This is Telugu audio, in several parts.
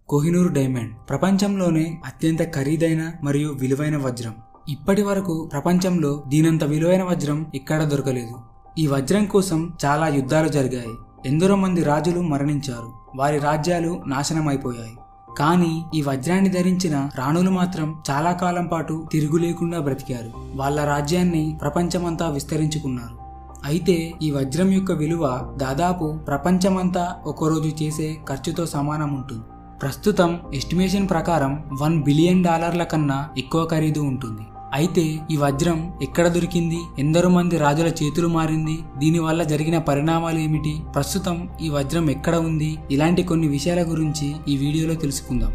కోహినూర్ డైమండ్ ప్రపంచంలోనే అత్యంత ఖరీదైన మరియు విలువైన వజ్రం ఇప్పటి వరకు ప్రపంచంలో దీనంత విలువైన వజ్రం ఎక్కడా దొరకలేదు ఈ వజ్రం కోసం చాలా యుద్ధాలు జరిగాయి ఎందరో మంది రాజులు మరణించారు వారి రాజ్యాలు నాశనమైపోయాయి కానీ ఈ వజ్రాన్ని ధరించిన రాణులు మాత్రం చాలా కాలం పాటు తిరుగు లేకుండా బ్రతికారు వాళ్ళ రాజ్యాన్ని ప్రపంచమంతా విస్తరించుకున్నారు అయితే ఈ వజ్రం యొక్క విలువ దాదాపు ప్రపంచమంతా ఒకరోజు చేసే ఖర్చుతో సమానం ఉంటుంది ప్రస్తుతం ఎస్టిమేషన్ ప్రకారం వన్ బిలియన్ డాలర్ల కన్నా ఎక్కువ ఖరీదు ఉంటుంది అయితే ఈ వజ్రం ఎక్కడ దొరికింది ఎందరో మంది రాజుల చేతులు మారింది దీనివల్ల జరిగిన పరిణామాలు ఏమిటి ప్రస్తుతం ఈ వజ్రం ఎక్కడ ఉంది ఇలాంటి కొన్ని విషయాల గురించి ఈ వీడియోలో తెలుసుకుందాం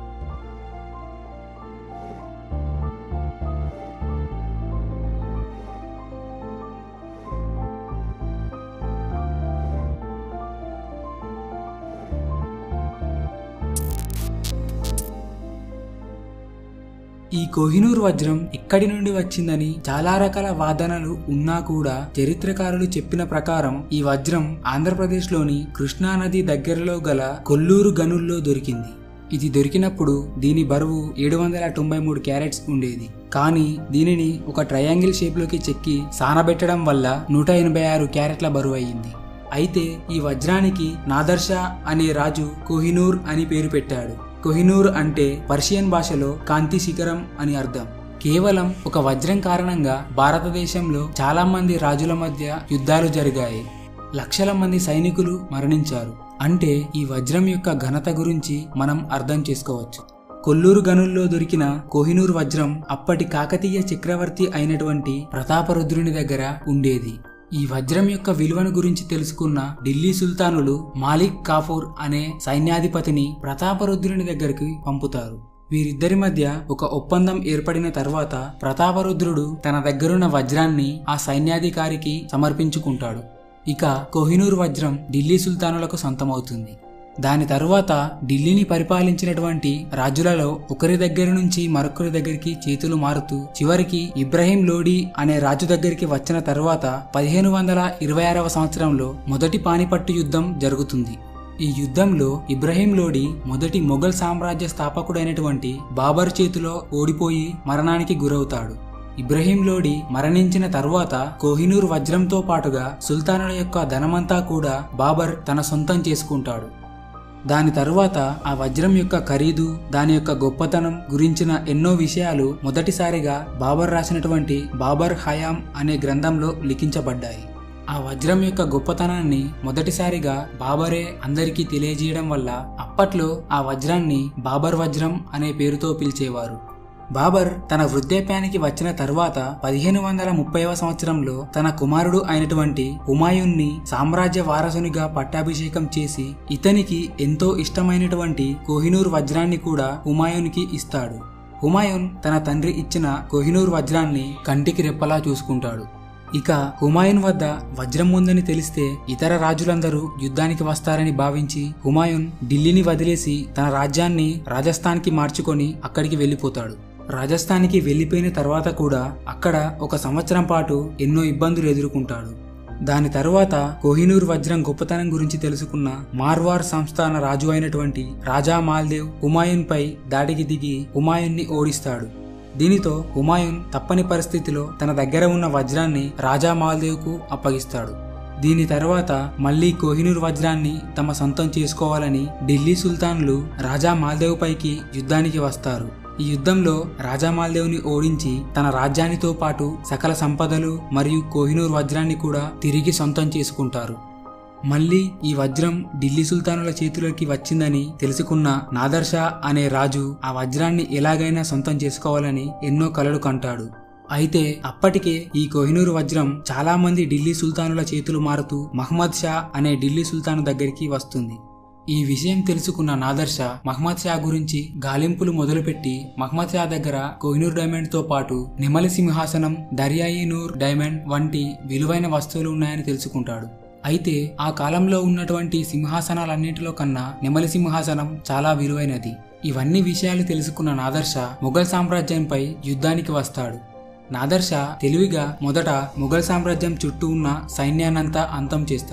ఈ కోహినూర్ వజ్రం ఎక్కడి నుండి వచ్చిందని చాలా రకాల వాదనలు ఉన్నా కూడా చరిత్రకారులు చెప్పిన ప్రకారం ఈ వజ్రం ఆంధ్రప్రదేశ్లోని కృష్ణా నది దగ్గరలో గల కొల్లూరు గనుల్లో దొరికింది ఇది దొరికినప్పుడు దీని బరువు ఏడు వందల తొంభై మూడు క్యారెట్స్ ఉండేది కానీ దీనిని ఒక ట్రయాంగిల్ షేప్లోకి చెక్కి సానబెట్టడం వల్ల నూట ఎనభై ఆరు క్యారెట్ల బరువు అయింది అయితే ఈ వజ్రానికి నాదర్షా అనే రాజు కోహినూర్ అని పేరు పెట్టాడు కోహినూర్ అంటే పర్షియన్ భాషలో కాంతి శిఖరం అని అర్థం కేవలం ఒక వజ్రం కారణంగా భారతదేశంలో చాలా మంది రాజుల మధ్య యుద్ధాలు జరిగాయి లక్షల మంది సైనికులు మరణించారు అంటే ఈ వజ్రం యొక్క ఘనత గురించి మనం అర్థం చేసుకోవచ్చు కొల్లూరు గనుల్లో దొరికిన కోహినూర్ వజ్రం అప్పటి కాకతీయ చక్రవర్తి అయినటువంటి ప్రతాపరుద్రుని దగ్గర ఉండేది ఈ వజ్రం యొక్క విలువను గురించి తెలుసుకున్న ఢిల్లీ సుల్తానులు మాలిక్ కాఫూర్ అనే సైన్యాధిపతిని ప్రతాపరుద్రుని దగ్గరికి పంపుతారు వీరిద్దరి మధ్య ఒక ఒప్పందం ఏర్పడిన తర్వాత ప్రతాపరుద్రుడు తన దగ్గరున్న వజ్రాన్ని ఆ సైన్యాధికారికి సమర్పించుకుంటాడు ఇక కోహినూర్ వజ్రం ఢిల్లీ సుల్తానులకు సొంతమవుతుంది దాని తరువాత ఢిల్లీని పరిపాలించినటువంటి రాజులలో ఒకరి దగ్గర నుంచి మరొకరి దగ్గరికి చేతులు మారుతూ చివరికి ఇబ్రహీం లోడీ అనే రాజు దగ్గరికి వచ్చిన తర్వాత పదిహేను వందల ఇరవై ఆరవ సంవత్సరంలో మొదటి పానిపట్టు యుద్ధం జరుగుతుంది ఈ యుద్ధంలో ఇబ్రహీం లోడీ మొదటి మొఘల్ సామ్రాజ్య స్థాపకుడైనటువంటి బాబర్ చేతిలో ఓడిపోయి మరణానికి గురవుతాడు ఇబ్రహీం లోడి మరణించిన తరువాత కోహినూర్ వజ్రంతో పాటుగా సుల్తానుల యొక్క ధనమంతా కూడా బాబర్ తన సొంతం చేసుకుంటాడు దాని తరువాత ఆ వజ్రం యొక్క ఖరీదు దాని యొక్క గొప్పతనం గురించిన ఎన్నో విషయాలు మొదటిసారిగా బాబర్ రాసినటువంటి బాబర్ హయాం అనే గ్రంథంలో లిఖించబడ్డాయి ఆ వజ్రం యొక్క గొప్పతనాన్ని మొదటిసారిగా బాబరే అందరికీ తెలియజేయడం వల్ల అప్పట్లో ఆ వజ్రాన్ని బాబర్ వజ్రం అనే పేరుతో పిలిచేవారు బాబర్ తన వృద్ధాప్యానికి వచ్చిన తర్వాత పదిహేను వందల ముప్పైవ సంవత్సరంలో తన కుమారుడు అయినటువంటి హుమాయున్ని సామ్రాజ్య వారసునిగా పట్టాభిషేకం చేసి ఇతనికి ఎంతో ఇష్టమైనటువంటి కోహినూర్ వజ్రాన్ని కూడా హుమాయున్కి ఇస్తాడు హుమాయున్ తన తండ్రి ఇచ్చిన కోహినూర్ వజ్రాన్ని కంటికి రెప్పలా చూసుకుంటాడు ఇక హుమాయున్ వద్ద వజ్రం ఉందని తెలిస్తే ఇతర రాజులందరూ యుద్ధానికి వస్తారని భావించి హుమాయున్ ఢిల్లీని వదిలేసి తన రాజ్యాన్ని రాజస్థాన్కి మార్చుకొని అక్కడికి వెళ్ళిపోతాడు రాజస్థాన్కి వెళ్ళిపోయిన తర్వాత కూడా అక్కడ ఒక సంవత్సరం పాటు ఎన్నో ఇబ్బందులు ఎదుర్కొంటాడు దాని తరువాత కోహినూర్ వజ్రం గొప్పతనం గురించి తెలుసుకున్న మార్వార్ సంస్థాన రాజు అయినటువంటి రాజా మాల్దేవ్ హుమాయున్ పై దాడికి దిగి హుమాయున్ని ఓడిస్తాడు దీనితో హుమాయున్ తప్పని పరిస్థితిలో తన దగ్గర ఉన్న వజ్రాన్ని రాజా మాల్దేవ్కు అప్పగిస్తాడు దీని తర్వాత మళ్లీ కోహినూర్ వజ్రాన్ని తమ సొంతం చేసుకోవాలని ఢిల్లీ సుల్తాన్లు రాజా మాల్దేవ్ పైకి యుద్ధానికి వస్తారు ఈ యుద్ధంలో రాజా మాల్దేవ్ని ఓడించి తన రాజ్యానితో పాటు సకల సంపదలు మరియు కోహినూర్ వజ్రాన్ని కూడా తిరిగి సొంతం చేసుకుంటారు మళ్ళీ ఈ వజ్రం ఢిల్లీ సుల్తానుల చేతిలోకి వచ్చిందని తెలుసుకున్న నాదర్షా అనే రాజు ఆ వజ్రాన్ని ఎలాగైనా సొంతం చేసుకోవాలని ఎన్నో కలలు కంటాడు అయితే అప్పటికే ఈ కోహినూరు వజ్రం చాలా మంది ఢిల్లీ సుల్తానుల చేతులు మారుతూ మహమ్మద్ షా అనే ఢిల్లీ సుల్తాను దగ్గరికి వస్తుంది ఈ విషయం తెలుసుకున్న నాదర్ షా మహమ్మద్ షా గురించి గాలింపులు మొదలుపెట్టి మహమ్మద్ షా దగ్గర కోహినూర్ డైమండ్ తో పాటు నిమలి సింహాసనం దర్యాయి నూర్ డైమండ్ వంటి విలువైన వస్తువులు ఉన్నాయని తెలుసుకుంటాడు అయితే ఆ కాలంలో ఉన్నటువంటి సింహాసనాలన్నింటిలో కన్నా నెమలి సింహాసనం చాలా విలువైనది ఇవన్నీ విషయాలు తెలుసుకున్న నాదర్ షా మొఘల్ సామ్రాజ్యంపై యుద్ధానికి వస్తాడు నాదర్ షా తెలివిగా మొదట మొఘల్ సామ్రాజ్యం చుట్టూ ఉన్న సైన్యాన్నంతా అంతం చేస్తాడు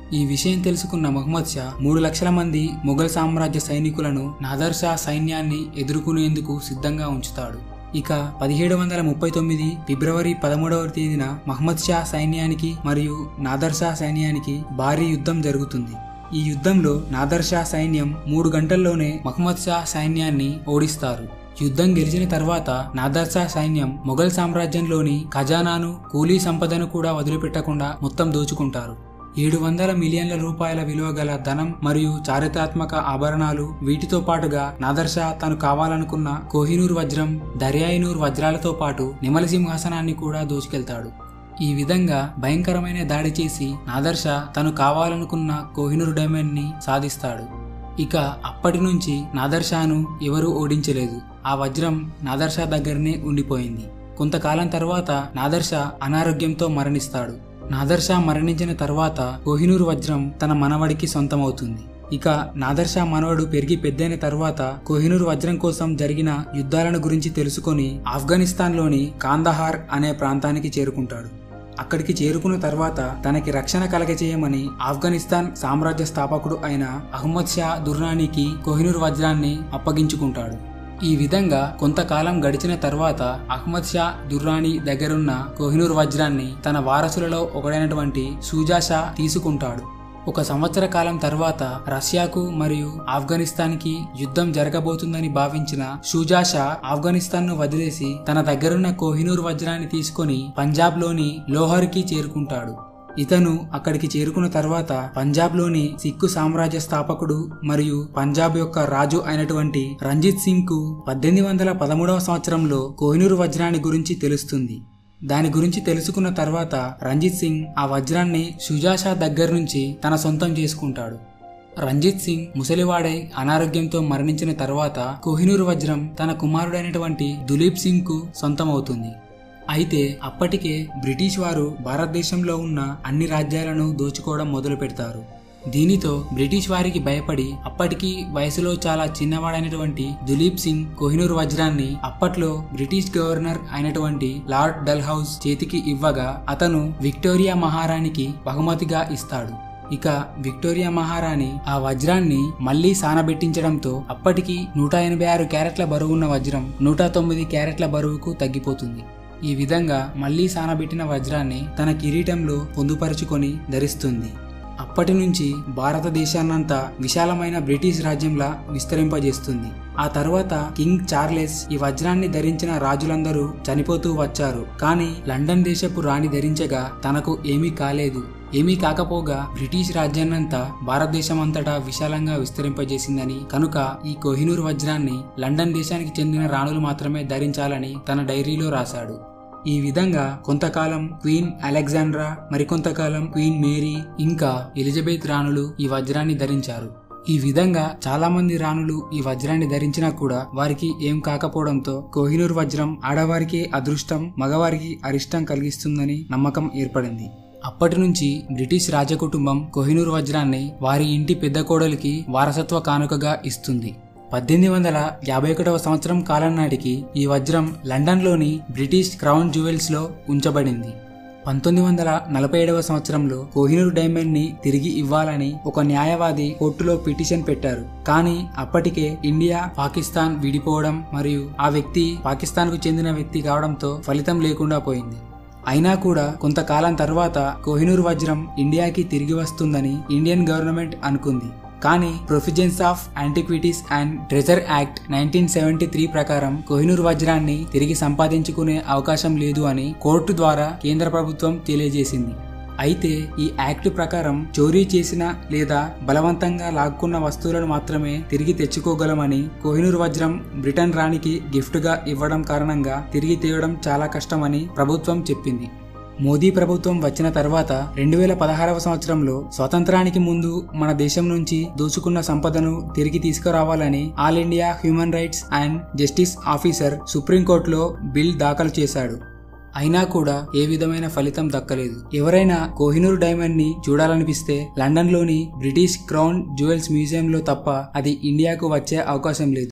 ఈ విషయం తెలుసుకున్న మహమ్మద్ షా మూడు లక్షల మంది మొఘల్ సామ్రాజ్య సైనికులను నాదర్ షా సైన్యాన్ని ఎదుర్కొనేందుకు సిద్ధంగా ఉంచుతాడు ఇక పదిహేడు వందల ముప్పై తొమ్మిది ఫిబ్రవరి పదమూడవ తేదీన మహమ్మద్ షా సైన్యానికి మరియు నాదర్ షా సైన్యానికి భారీ యుద్ధం జరుగుతుంది ఈ యుద్ధంలో నాదర్ షా సైన్యం మూడు గంటల్లోనే మహమ్మద్ షా సైన్యాన్ని ఓడిస్తారు యుద్ధం గెలిచిన తర్వాత నాదర్ షా సైన్యం మొఘల్ సామ్రాజ్యంలోని ఖజానాను కూలీ సంపదను కూడా వదిలిపెట్టకుండా మొత్తం దోచుకుంటారు ఏడు వందల మిలియన్ల రూపాయల విలువ గల ధనం మరియు చారిత్రాత్మక ఆభరణాలు వీటితో పాటుగా నాదర్షా తను కావాలనుకున్న కోహినూర్ వజ్రం దర్యాయినూర్ వజ్రాలతో పాటు నిమల సింహాసనాన్ని కూడా దోచుకెళ్తాడు ఈ విధంగా భయంకరమైన దాడి చేసి నాదర్షా తను కావాలనుకున్న కోహినూర్ డైమండ్ ని సాధిస్తాడు ఇక అప్పటి నుంచి నాదర్షాను ఎవరూ ఓడించలేదు ఆ వజ్రం నాదర్షా దగ్గరనే ఉండిపోయింది కొంతకాలం తర్వాత నాదర్షా అనారోగ్యంతో మరణిస్తాడు నాదర్షా మరణించిన తర్వాత కోహినూర్ వజ్రం తన మనవడికి సొంతమవుతుంది ఇక నాదర్షా మనవడు పెరిగి పెద్దైన తర్వాత కోహినూర్ వజ్రం కోసం జరిగిన యుద్ధాలను గురించి తెలుసుకొని ఆఫ్ఘనిస్తాన్లోని కాందహార్ అనే ప్రాంతానికి చేరుకుంటాడు అక్కడికి చేరుకున్న తర్వాత తనకి రక్షణ కలగచేయమని ఆఫ్ఘనిస్తాన్ సామ్రాజ్య స్థాపకుడు అయిన అహ్మద్ షా దుర్రానీకి కోహినూర్ వజ్రాన్ని అప్పగించుకుంటాడు ఈ విధంగా కొంతకాలం గడిచిన తర్వాత అహ్మద్ షా దుర్రానీ దగ్గరున్న కోహినూర్ వజ్రాన్ని తన వారసులలో ఒకడైనటువంటి షూజా షా తీసుకుంటాడు ఒక సంవత్సర కాలం తర్వాత రష్యాకు మరియు ఆఫ్ఘనిస్తాన్కి యుద్ధం జరగబోతుందని భావించిన షూజా షా ఆఫ్ఘనిస్తాన్ను వదిలేసి తన దగ్గరున్న కోహినూర్ వజ్రాన్ని తీసుకొని పంజాబ్లోని లోహర్కి చేరుకుంటాడు ఇతను అక్కడికి చేరుకున్న తర్వాత పంజాబ్లోని సిక్కు సామ్రాజ్య స్థాపకుడు మరియు పంజాబ్ యొక్క రాజు అయినటువంటి రంజిత్ సింగ్ కు పద్దెనిమిది వందల పదమూడవ సంవత్సరంలో కోహినూర్ వజ్రాన్ని గురించి తెలుస్తుంది దాని గురించి తెలుసుకున్న తర్వాత రంజిత్ సింగ్ ఆ వజ్రాన్ని షుజాషా దగ్గర నుంచి తన సొంతం చేసుకుంటాడు రంజిత్ సింగ్ ముసలివాడై అనారోగ్యంతో మరణించిన తర్వాత కోహినూర్ వజ్రం తన కుమారుడైనటువంటి దులీప్ సింగ్ కు సొంతమవుతుంది అయితే అప్పటికే బ్రిటిష్ వారు భారతదేశంలో ఉన్న అన్ని రాజ్యాలను దోచుకోవడం మొదలు పెడతారు దీనితో బ్రిటిష్ వారికి భయపడి అప్పటికి వయసులో చాలా చిన్నవాడైనటువంటి దులీప్ సింగ్ కోహినూర్ వజ్రాన్ని అప్పట్లో బ్రిటిష్ గవర్నర్ అయినటువంటి లార్డ్ డల్హౌస్ చేతికి ఇవ్వగా అతను విక్టోరియా మహారాణికి బహుమతిగా ఇస్తాడు ఇక విక్టోరియా మహారాణి ఆ వజ్రాన్ని మళ్లీ సానబెట్టించడంతో అప్పటికి నూట ఎనభై ఆరు క్యారెట్ల బరువున్న వజ్రం నూట తొమ్మిది క్యారెట్ల బరువుకు తగ్గిపోతుంది ఈ విధంగా మళ్లీ సానబెట్టిన వజ్రాన్ని తన కిరీటంలో పొందుపరుచుకొని ధరిస్తుంది అప్పటి నుంచి భారతదేశాన్నంతా విశాలమైన బ్రిటిష్ రాజ్యంలా విస్తరింపజేస్తుంది ఆ తర్వాత కింగ్ చార్లెస్ ఈ వజ్రాన్ని ధరించిన రాజులందరూ చనిపోతూ వచ్చారు కానీ లండన్ దేశపు రాణి ధరించగా తనకు ఏమీ కాలేదు ఏమీ కాకపోగా బ్రిటిష్ రాజ్యాన్నంతా భారతదేశం అంతటా విశాలంగా విస్తరింపజేసిందని కనుక ఈ కోహినూర్ వజ్రాన్ని లండన్ దేశానికి చెందిన రాణులు మాత్రమే ధరించాలని తన డైరీలో రాశాడు ఈ విధంగా కొంతకాలం క్వీన్ అలెగ్జాండ్రా మరికొంతకాలం క్వీన్ మేరీ ఇంకా ఎలిజబెత్ రాణులు ఈ వజ్రాన్ని ధరించారు ఈ విధంగా చాలా మంది రాణులు ఈ వజ్రాన్ని ధరించినా కూడా వారికి ఏం కాకపోవడంతో కోహినూర్ వజ్రం ఆడవారికి అదృష్టం మగవారికి అరిష్టం కలిగిస్తుందని నమ్మకం ఏర్పడింది అప్పటి నుంచి బ్రిటిష్ రాజకుటుంబం కోహినూర్ వజ్రాన్ని వారి ఇంటి పెద్ద కోడలికి వారసత్వ కానుకగా ఇస్తుంది పద్దెనిమిది వందల యాభై ఒకటవ సంవత్సరం కాలం నాటికి ఈ వజ్రం లండన్లోని బ్రిటిష్ క్రౌన్ జ్యువెల్స్ లో ఉంచబడింది పంతొమ్మిది వందల నలభై ఏడవ సంవత్సరంలో కోహినూర్ డైమండ్ ని తిరిగి ఇవ్వాలని ఒక న్యాయవాది కోర్టులో పిటిషన్ పెట్టారు కానీ అప్పటికే ఇండియా పాకిస్తాన్ విడిపోవడం మరియు ఆ వ్యక్తి పాకిస్తాన్ కు చెందిన వ్యక్తి కావడంతో ఫలితం లేకుండా పోయింది అయినా కూడా కొంతకాలం తర్వాత కోహినూర్ వజ్రం ఇండియాకి తిరిగి వస్తుందని ఇండియన్ గవర్నమెంట్ అనుకుంది కానీ provisions of antiquities and treasure act nineteen seventy three ప్రకారం కోహినూర్ వజ్రాన్ని తిరిగి సంపాదించుకునే అవకాశం లేదు అని కోర్టు ద్వారా కేంద్ర ప్రభుత్వం తెలియజేసింది అయితే ఈ యాక్ట్ ప్రకారం చోరీ చేసిన లేదా బలవంతంగా లాక్కున్న వస్తువులను మాత్రమే తిరిగి తెచ్చుకోగలమని కోహినూర్ వజ్రం బ్రిటన్ రాణికి గిఫ్ట్గా ఇవ్వడం కారణంగా తిరిగి తేవడం చాలా కష్టమని ప్రభుత్వం చెప్పింది మోదీ ప్రభుత్వం వచ్చిన తర్వాత రెండు వేల పదహారవ సంవత్సరంలో స్వాతంత్రానికి ముందు మన దేశం నుంచి దోచుకున్న సంపదను తిరిగి తీసుకురావాలని all India human rights and justice officer సుప్రీంకోర్టులో బిల్ దాఖలు చేశాడు అయినా కూడా ఏ విధమైన ఫలితం దక్కలేదు ఎవరైనా కోహినూర్ డైమండ్ ని చూడాలనిపిస్తే లండన్ లోని బ్రిటిష్ క్రౌన్ జ్యువెల్స్ మ్యూజియంలో తప్ప అది ఇండియాకు వచ్చే అవకాశం లేదు